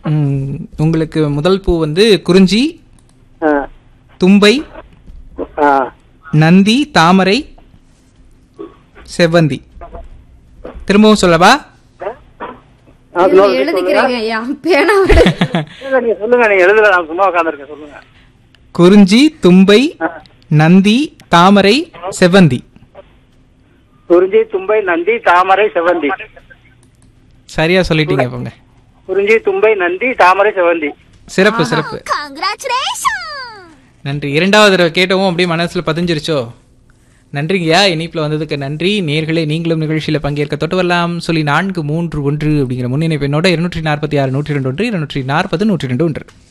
ம், உங்களுக்கு முதல் பூ வந்து குறிஞ்சி ஆ, தும்பை ஆ. நந்தி தாமரை செவ்வந்தி திரும்பவும் சொல்லவா ஆ, இருங்க, சொல்லுங்க. எழுதிக்கிறேங்க ஐயா பேனா விடு இல்ல, நீங்க சொல்லுங்க நீங்க எழுதல நான் சும்மா உட்காந்துருக்கேன் சொல்லுங்க குறிஞ்சி தும்பை ஆ. நந்தி தாமரை செவ்வந்தி குறிஞ்சி தும்பை நந்தி தாமரை செவந்தி சரியா சொல்லிட்டீங்க போங்க குறிஞ்சி தும்பை நந்தி தாமரை செவந்தி சிறப்பு சிறப்பு நன்றி இரண்டாவது தடவை கேட்டவும் அப்படியே மனசுல பதிஞ்சிருச்சோ நன்றிங்கய்யா இனிப்புல வந்ததுக்கு நன்றி நேர்களே நீங்களும் நிகழ்ச்சியில பங்கேற்க தொட்டு வரலாம் சொல்லி நான்கு மூன்று ஒன்று அப்படிங்கிற முன்னிணைப்பு என்னோட இருநூற்றி நாற்பத்தி ஆறு நூற்றி ரெண்டு ஒன்று இருநூற்றி நாற்பது நூற்றி ரெண்டு ஒன்று